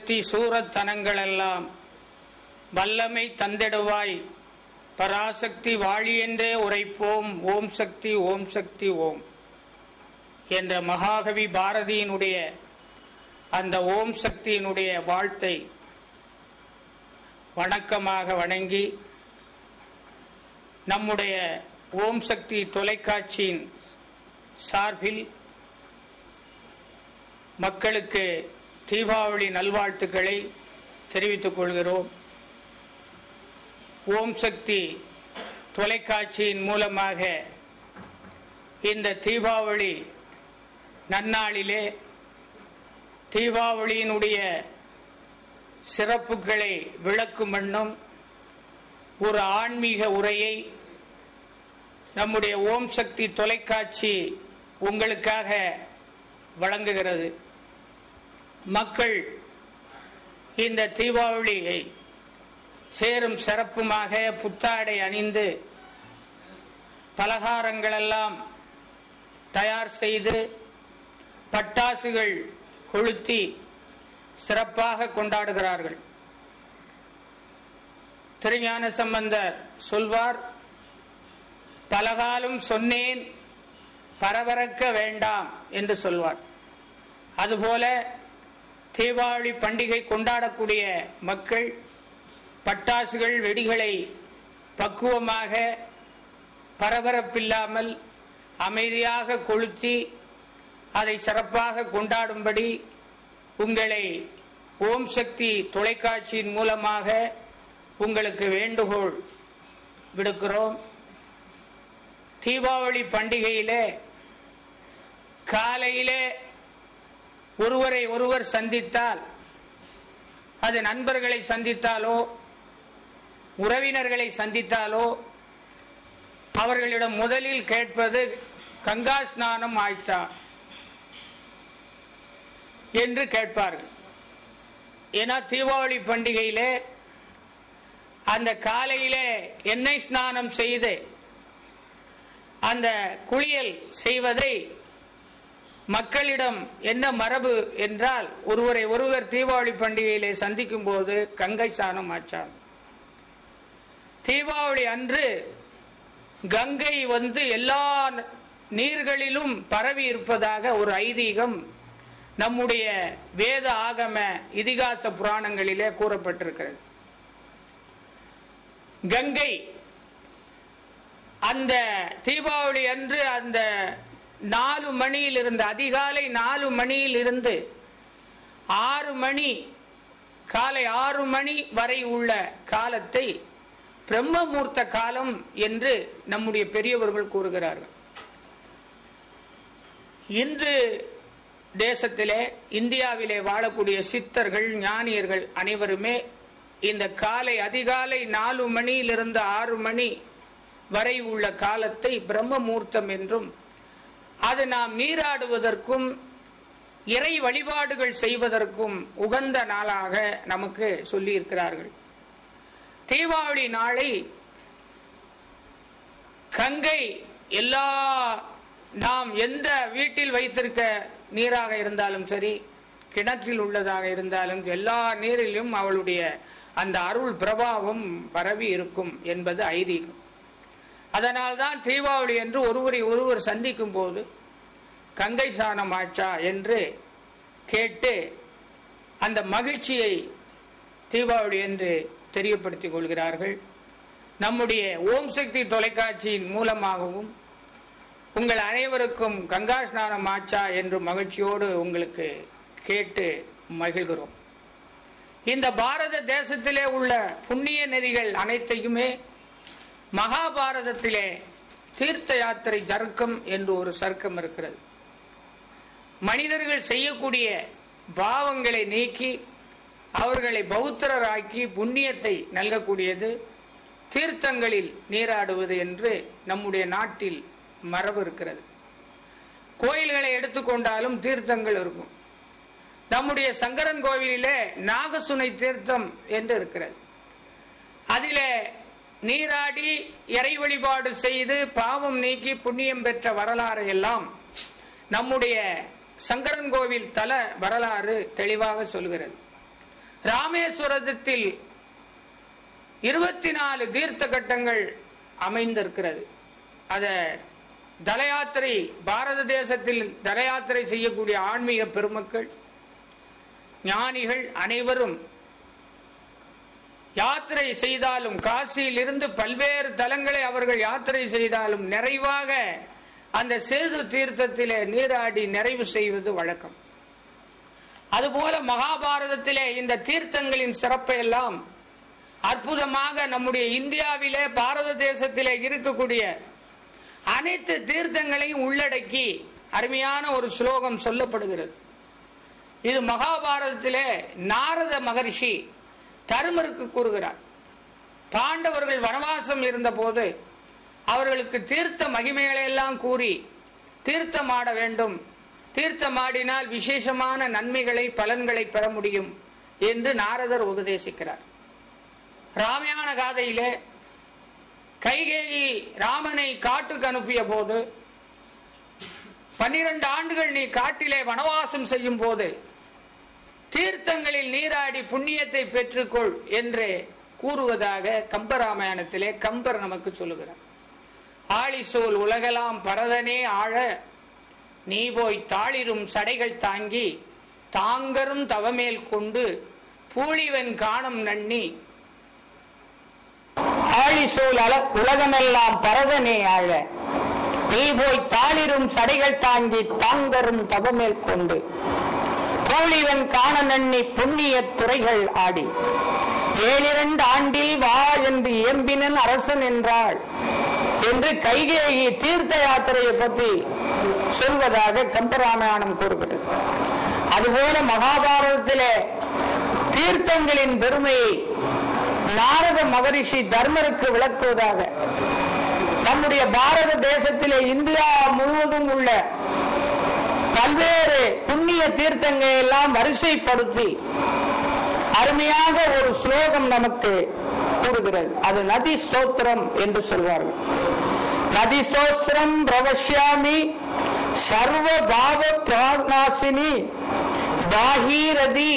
பராசக்தி சூரத்தனங்களெல்லாம் வல்லமை தந்திடுவாய் பராசக்தி வாழி என்றே உரைப்போம் ஓம் சக்தி ஓம் சக்தி ஓம் என்ற மகாகவி பாரதியினுடைய அந்த ஓம் சக்தியினுடைய வாழ்த்தை வணக்கமாக வணங்கி நம்முடைய ஓம் சக்தி தொலைக்காட்சியின் சார்பில் மக்களுக்கு தீபாவளி நல்வாழ்த்துக்களை தெரிவித்துக் கொள்கிறோம் ஓம் சக்தி தொலைக்காட்சியின் மூலமாக இந்த தீபாவளி நன்னாளிலே தீபாவளியினுடைய சிறப்புகளை விளக்கும் வண்ணம் ஒரு ஆன்மீக உரையை நம்முடைய ஓம் சக்தி தொலைக்காட்சி உங்களுக்காக வழங்குகிறது மக்கள் இந்த தீபாவளியை சேரும் சிறப்புமாக புத்தாடை அணிந்து பலகாரங்களெல்லாம் தயார் செய்து பட்டாசுகள் கொளுத்தி சிறப்பாக கொண்டாடுகிறார்கள் திருஞான சம்பந்தர் சொல்வார் பலகாலம் சொன்னேன் பரபரக்க வேண்டாம் என்று சொல்வார் அதுபோல தீபாவளி பண்டிகை கொண்டாடக்கூடிய மக்கள் பட்டாசுகள் வெடிகளை பக்குவமாக பரபரப்பில்லாமல் அமைதியாக கொளுத்தி அதை சிறப்பாக கொண்டாடும்படி உங்களை ஓம் சக்தி தொலைக்காட்சியின் மூலமாக உங்களுக்கு வேண்டுகோள் விடுக்கிறோம் தீபாவளி பண்டிகையிலே காலையிலே ஒருவரை ஒருவர் சந்தித்தால் அது நண்பர்களை சந்தித்தாலோ உறவினர்களை சந்தித்தாலோ அவர்களிடம் முதலில் கேட்பது கங்கா ஸ்நானம் ஆய்த்தா என்று கேட்பார்கள் ஏன்னா தீபாவளி பண்டிகையிலே அந்த காலையிலே எண்ணெய் ஸ்நானம் செய்து அந்த குளியல் செய்வதை மக்களிடம் என்ன மரபு என்றால் ஒருவரை ஒருவர் தீபாவளி பண்டிகையிலே சந்திக்கும் போது கங்கை சாணம் ஆச்சான் தீபாவளி அன்று கங்கை வந்து எல்லா நீர்களிலும் பரவி இருப்பதாக ஒரு ஐதீகம் நம்முடைய வேத ஆகம இதிகாச புராணங்களிலே கூறப்பட்டிருக்கிறது கங்கை அந்த தீபாவளி அன்று அந்த நாலு மணியில் இருந்து அதிகாலை நாலு மணியில் இருந்து ஆறு மணி காலை ஆறு மணி வரை உள்ள காலத்தை பிரம்மமூர்த்த காலம் என்று நம்முடைய பெரியவர்கள் கூறுகிறார்கள் இன்று தேசத்திலே இந்தியாவிலே வாழக்கூடிய சித்தர்கள் ஞானியர்கள் அனைவருமே இந்த காலை அதிகாலை நாலு மணியிலிருந்து ஆறு மணி வரை உள்ள காலத்தை பிரம்மமூர்த்தம் என்றும் அது நாம் நீராடுவதற்கும் இறை வழிபாடுகள் செய்வதற்கும் உகந்த நாளாக நமக்கு சொல்லியிருக்கிறார்கள் தீபாவளி நாளை கங்கை எல்லா நாம் எந்த வீட்டில் வைத்திருக்க நீராக இருந்தாலும் சரி கிணற்றில் உள்ளதாக இருந்தாலும் எல்லா நீரிலும் அவளுடைய அந்த அருள் பிரபாவம் பரவி இருக்கும் என்பது ஐதீகம் அதனால்தான் தீபாவளி என்று ஒருவரை ஒருவர் சந்திக்கும் போது கங்கை சாணம் ஆச்சா என்று கேட்டு அந்த மகிழ்ச்சியை தீபாவளி என்று தெரியப்படுத்திக் கொள்கிறார்கள் நம்முடைய ஓம் சக்தி தொலைக்காட்சியின் மூலமாகவும் உங்கள் அனைவருக்கும் கங்கா ஸ்நானம் ஆச்சா என்று மகிழ்ச்சியோடு உங்களுக்கு கேட்டு மகிழ்கிறோம் இந்த பாரத தேசத்திலே உள்ள புண்ணிய நதிகள் அனைத்தையுமே மகாபாரதத்திலே தீர்த்த யாத்திரை சர்க்கம் என்று ஒரு சர்க்கம் இருக்கிறது மனிதர்கள் செய்யக்கூடிய பாவங்களை நீக்கி அவர்களை பௌத்தரராக்கி புண்ணியத்தை நல்கக்கூடியது தீர்த்தங்களில் நீராடுவது என்று நம்முடைய நாட்டில் மரபு இருக்கிறது கோயில்களை எடுத்துக்கொண்டாலும் தீர்த்தங்கள் இருக்கும் நம்முடைய சங்கரன் கோவிலிலே நாகசுனை தீர்த்தம் என்று இருக்கிறது அதிலே நீராடி இறை வழிபாடு செய்து பாவம் நீக்கி புண்ணியம் பெற்ற வரலாறு எல்லாம் நம்முடைய சங்கரன் கோவில் தல வரலாறு தெளிவாக சொல்கிறது ராமேஸ்வரத்தில் இருபத்தி நாலு தீர்த்த கட்டங்கள் அமைந்திருக்கிறது அத தல யாத்திரை பாரத தேசத்தில் தல யாத்திரை செய்யக்கூடிய ஆன்மீக பெருமக்கள் ஞானிகள் அனைவரும் யாத்திரை செய்தாலும் காசியில் இருந்து பல்வேறு தலங்களை அவர்கள் யாத்திரை செய்தாலும் நிறைவாக அந்த சேது தீர்த்தத்திலே நீராடி நிறைவு செய்வது வழக்கம் அதுபோல மகாபாரதத்திலே இந்த தீர்த்தங்களின் சிறப்பை எல்லாம் அற்புதமாக நம்முடைய இந்தியாவிலே பாரத தேசத்திலே இருக்கக்கூடிய அனைத்து தீர்த்தங்களையும் உள்ளடக்கி அருமையான ஒரு ஸ்லோகம் சொல்லப்படுகிறது இது மகாபாரதத்திலே நாரத மகர்ஷி தருமருக்கு கூறுகிறார் பாண்டவர்கள் வனவாசம் இருந்தபோது அவர்களுக்கு தீர்த்த மகிமைகளை எல்லாம் கூறி தீர்த்தமாட வேண்டும் தீர்த்தமாடினால் விசேஷமான நன்மைகளை பலன்களை பெற முடியும் என்று நாரதர் உபதேசிக்கிறார் ராமாயண காதையிலே கைகேயி ராமனை காட்டுக்கு அனுப்பிய போது பன்னிரண்டு ஆண்டுகள் நீ காட்டிலே வனவாசம் செய்யும் போது தீர்த்தங்களில் நீராடி புண்ணியத்தை பெற்றுக்கொள் என்று கூறுவதாக கம்பராமாயணத்திலே கம்பர் நமக்கு சொல்லுகிறார் ஆழிசோல் உலகலாம் பரதனே ஆழ நீ போய் தாளிரும் சடைகள் தாங்கி தாங்கரும் தவமேல் கொண்டு பூழிவன் காணம் நன்னி ஆழிசூல் அல உலகமெல்லாம் பரதனே ஆழ நீ போய் தாளிரும் சடைகள் தாங்கி தாங்கரும் தவமேல் கொண்டு பூழிவன் காண நன்னி புண்ணிய துறைகள் ஆடி ஏழிரண்டு ஆண்டில் வா என்று இயம்பினன் அரசன் என்றாள் என்று கைகேயி தீர்த்த யாத்திரையை பற்றி சொல்வதாக கம்பராமாயணம் கூறுகிறது அதுபோல மகாபாரதத்திலே தீர்த்தங்களின் பெருமையை நாரத மகரிஷி தர்மருக்கு விளக்குவதாக நம்முடைய பாரத தேசத்திலே இந்தியா முழுவதும் உள்ள பல்வேறு புண்ணிய தீர்த்தங்களை எல்லாம் வரிசைப்படுத்தி அருமையாக ஒரு ஸ்லோகம் நமக்கு கூறுகிறது அது நதி ஸ்தோத்திரம் என்று சொல்வார்கள் நதி ஸ்தோத்திரம் பிரவஷ்யாமி சர்வ பாவ பிராணாசினி பாகீரதி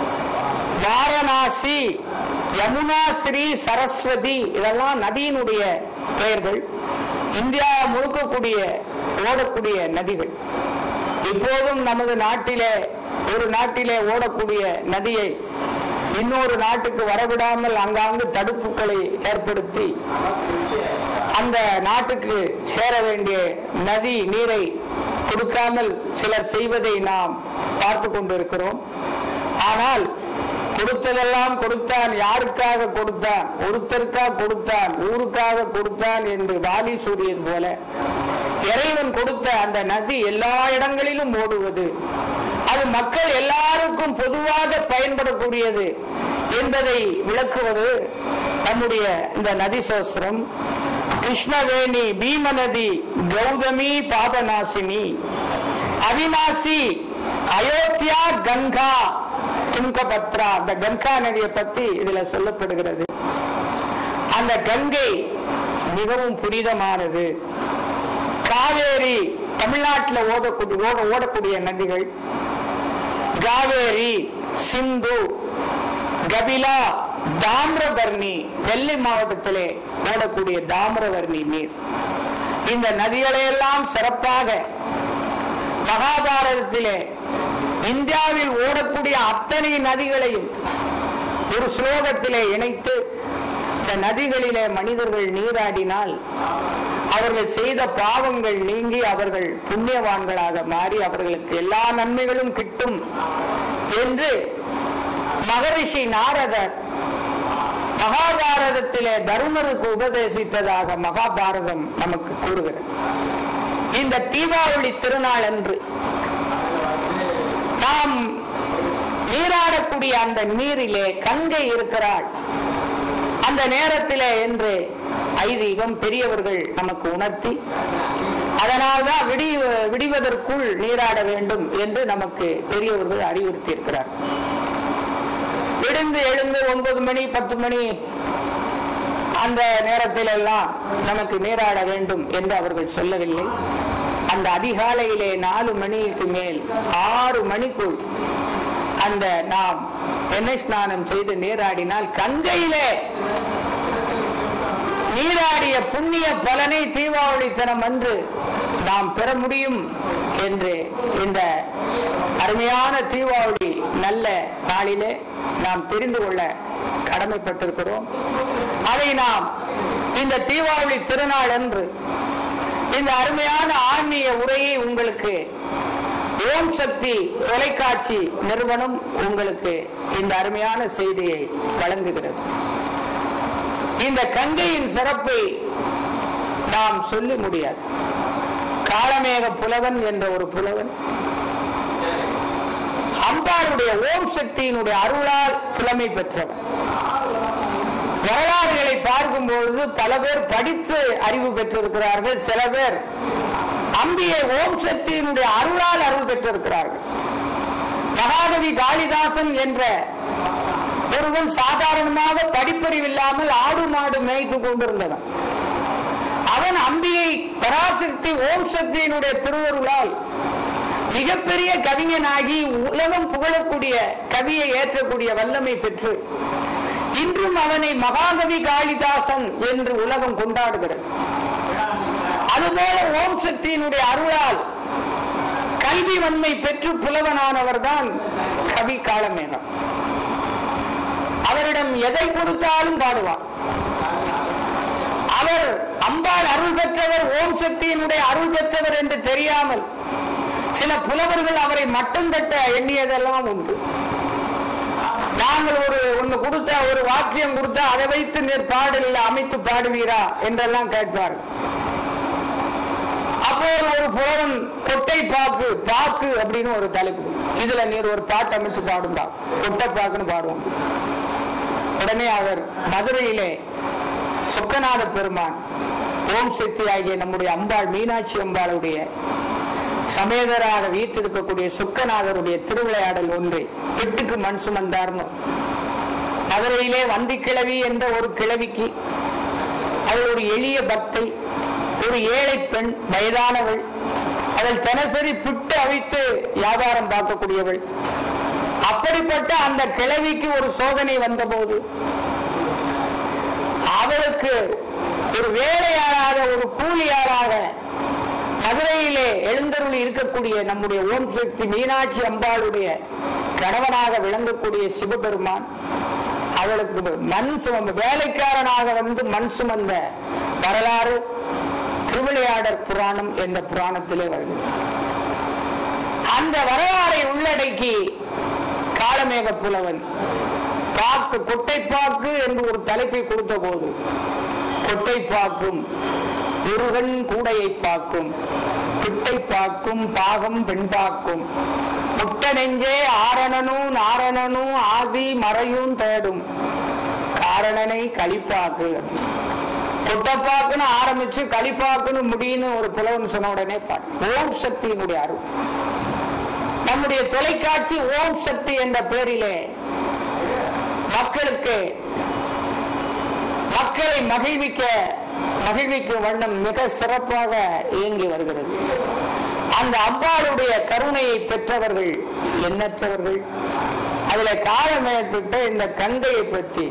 வாரணாசி யமுனா ஸ்ரீ சரஸ்வதி இதெல்லாம் நதியினுடைய பெயர்கள் இந்தியா முழுக்கக்கூடிய ஓடக்கூடிய நதிகள் இப்போதும் நமது நாட்டிலே ஒரு நாட்டிலே ஓடக்கூடிய நதியை இன்னொரு நாட்டுக்கு வரவிடாமல் அங்காங்கு தடுப்புகளை ஏற்படுத்தி அந்த நாட்டுக்கு சேர வேண்டிய நதி நீரை கொடுக்காமல் சிலர் செய்வதை நாம் பார்த்து கொண்டிருக்கிறோம் ஆனால் கொடுத்ததெல்லாம் கொடுத்தான் யாருக்காக கொடுத்தான் ஒருத்தருக்காக கொடுத்தான் ஊருக்காக கொடுத்தான் என்று வாலி சூரியன் போல இறைவன் கொடுத்த அந்த நதி எல்லா இடங்களிலும் ஓடுவது அது மக்கள் எல்லாருக்கும் பொதுவாக பயன்படக்கூடியது என்பதை விளக்குவது நம்முடைய இந்த நதி சோஸ்திரம் கிருஷ்ணவேணி பீம நதி கௌதமி பாபநாசினி அவிநாசி அயோத்தியா கங்கா துங்கபத்ரா அந்த கங்கா நதியை பத்தி இதுல சொல்லப்படுகிறது அந்த கங்கை மிகவும் புனிதமானது காவேரி தமிழ்நாட்டில் ஓடக்கூடிய ஓட ஓடக்கூடிய நதிகள் காவேரி சிந்து கபிலா தாமிரபரணி நெல்லை மாவட்டத்திலே ஓடக்கூடிய தாமிரபரணி நீர் இந்த நதிகளையெல்லாம் சிறப்பாக மகாபாரதத்திலே இந்தியாவில் ஓடக்கூடிய அத்தனை நதிகளையும் ஒரு ஸ்லோகத்திலே இணைத்து இந்த நதிகளிலே மனிதர்கள் நீராடினால் அவர்கள் செய்த பாவங்கள் நீங்கி அவர்கள் புண்ணியவான்களாக மாறி அவர்களுக்கு எல்லா நன்மைகளும் கிட்டும் என்று மகரிஷி நாரதர் மகாபாரதத்திலே தருமருக்கு உபதேசித்ததாக மகாபாரதம் நமக்கு கூறுகிறது இந்த தீபாவளி திருநாள் அன்று நாம் நீராடக்கூடிய அந்த நீரிலே கங்கை இருக்கிறாள் அந்த நேரத்திலே என்று ஐதீகம் பெரியவர்கள் நமக்கு உணர்த்தி அதனால்தான் விடி விடிவதற்குள் நீராட வேண்டும் என்று நமக்கு பெரியவர்கள் அறிவுறுத்தி இருக்கிறார் விழுந்து எழுந்து ஒன்பது மணி பத்து மணி அந்த நேரத்தில் எல்லாம் நமக்கு நீராட வேண்டும் என்று அவர்கள் சொல்லவில்லை அந்த அதிகாலையிலே நாலு மணிக்கு மேல் ஆறு மணிக்குள் அந்த நாம் எண்ணெய் ஸ்நானம் செய்து நீராடினால் கங்கையிலே நீராடிய புண்ணிய பலனை தீபாவளி தினம் அன்று நாம் பெற முடியும் என்று இந்த அருமையான தீபாவளி நல்ல நாளிலே நாம் தெரிந்து கொள்ள கடமைப்பட்டிருக்கிறோம் அதை நாம் இந்த தீபாவளி திருநாள் அன்று இந்த அருமையான ஆன்மீக உரையை உங்களுக்கு ஓம் சக்தி தொலைக்காட்சி நிறுவனம் உங்களுக்கு இந்த அருமையான செய்தியை வழங்குகிறது இந்த கங்கையின் சிறப்பை நாம் சொல்லி முடியாது காளமேக புலவன் என்ற ஒரு புலவன் அம்பாளுடைய ஓம் சக்தியினுடைய அருளால் புலமை பெற்றவன் வரலாறுகளை பார்க்கும் பொழுது பல பேர் படித்து அறிவு பெற்றிருக்கிறார்கள் சில பேர் அம்பியை ஓம் சக்தியினுடைய அருளால் அருள் பெற்றிருக்கிறார்கள் மகாகவி காளிதாசன் என்ற ஒருவன் சாதாரணமாக படிப்பறிவில்லாமல் ஆடு மாடு மேய்த்து கொண்டிருந்தவன் அவன் அம்பியை பராசக்தி ஓம் சக்தியினுடைய திருவருளால் மிகப்பெரிய கவிஞனாகி உலகம் புகழக்கூடிய கவியை ஏற்றக்கூடிய வல்லமை பெற்று இன்றும் அவனை மகாகவி காளிதாசன் என்று உலகம் கொண்டாடுகிறது அதுபோல ஓம் சக்தியினுடைய அருளால் கல்வி வன்மை பெற்று புலவனானவர் தான் கவி காளமேகம் அவரிடம் எதை கொடுத்தாலும் பாடுவார் அவர் அம்பாள் அருள் பெற்றவர் ஓம் சக்தியினுடைய அருள் பெற்றவர் என்று தெரியாமல் சில புலவர்கள் அவரை மட்டும் தட்ட எண்ணியதெல்லாம் உண்டு நாங்கள் ஒரு ஒண்ணு கொடுத்தா ஒரு வாக்கியம் கொடுத்தா அதை வைத்து நீர் பாடலில் அமைத்து பாடுவீரா என்றெல்லாம் கேட்பார் அப்போ ஒரு புலவன் கொட்டை பாக்கு பாக்கு அப்படின்னு ஒரு தலைப்பு இதுல நீர் ஒரு பாட்டு அமைச்சு பாடும்பா கொட்டை பாக்குன்னு பாடுவோம் உடனே அவர் மதுரையிலே சொக்கநாத பெருமான் ஓம் சக்தி ஆகிய நம்முடைய அம்பாள் மீனாட்சி அம்பாளுடைய சமேதராக வீட்டிருக்கக்கூடிய சுக்கநாதருடைய திருவிளையாடல் ஒன்றை பிட்டுக்கு மண் சுமந்தார்னு மதுரையிலே வந்தி கிழவி என்ற ஒரு கிழவிக்கு அவள் ஒரு எளிய பக்தை ஒரு ஏழை பெண் வயதானவள் அவள் தினசரி பிட்டு அவித்து வியாபாரம் பார்க்கக்கூடியவள் அப்படிப்பட்ட அந்த கிழவிக்கு ஒரு சோதனை வந்தபோது அவளுக்கு ஒரு வேலையாளாக ஒரு கூலியாளாக மதுரையிலே எழுந்தருளி இருக்கக்கூடிய நம்முடைய ஓம் சக்தி மீனாட்சி அம்பாளுடைய கணவனாக விளங்கக்கூடிய சிவபெருமான் அவளுக்கு மண் சுமந்த வேலைக்காரனாக வந்து மண் சுமந்த வரலாறு திருவிளையாடற் புராணம் என்ற புராணத்திலே வருகிறது அந்த வரலாறை உள்ளடக்கி காளமேக புலவன் பாக்கு கொட்டைப்பாக்கு என்று ஒரு தலைப்பை கொடுத்த போது கொட்டைப்பாக்கும் முருகன் கூடையை பாக்கும் பிட்டை பாக்கும் பாகம் பெண்பாக்கும் முட்ட நெஞ்சே ஆரணனும் நாரணனும் ஆதி மறையும் தேடும் காரணனை களிப்பாக்கு கொட்டப்பாக்குன்னு ஆரம்பிச்சு களிப்பாக்குன்னு முடியுன்னு ஒரு புலவன் சொன்ன உடனே பாட்டு ஓம் சக்தியினுடைய அருள் நம்முடைய தொலைக்காட்சி ஓம் சக்தி என்ற பெயரிலே மக்களுக்கு மக்களை மகிழ்விக்க மகிழ்விக்கும் வண்ணம் மிக சிறப்பாக இயங்கி வருகிறது அந்த அம்பாளுடைய கருணையை பெற்றவர்கள் எண்ணற்றவர்கள் அதுல காலமேத்திட்ட இந்த கங்கையை பற்றி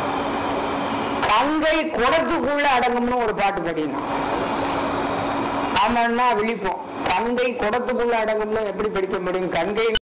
கங்கை குடத்துக்குள்ள அடங்கும்னு ஒரு பாட்டு படிக்கணும் ஆமான்னா விழிப்போம் கங்கை குடத்துக்குள்ள அடங்கும்னு எப்படி படிக்க முடியும் கங்கை